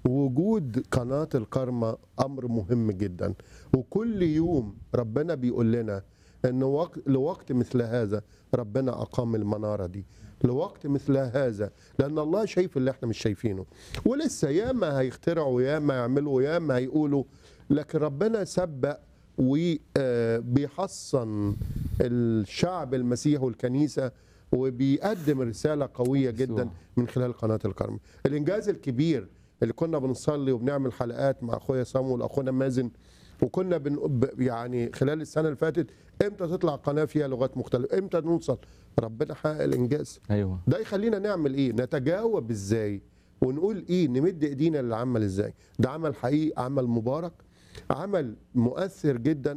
وجود قناة الكرمة أمر مهم جدا وكل يوم ربنا بيقول لنا أن وقت لوقت مثل هذا ربنا أقام المنارة دي لوقت مثل هذا لأن الله شايف اللي احنا مش شايفينه ولسه ياما هيخترعوا ياما يعملوا ياما هيقولوا لكن ربنا سبق وبيحصن الشعب المسيحي والكنيسة وبيقدم رسالة قوية جدا يسوع. من خلال قناة الكرم الإنجاز الكبير اللي كنا بنصلي وبنعمل حلقات مع أخويا صامول أخونا مازن وكنا بن ب- يعني خلال السنة اللي فاتت امتى تطلع قناة فيها لغات مختلفة امتى نوصل ربنا حقق الإنجاز ايوه ده يخلينا نعمل ايه نتجاوب ازاي ونقول ايه نمد ايدينا للعمل ازاي ده عمل حقيقي عمل مبارك عمل مؤثر جدا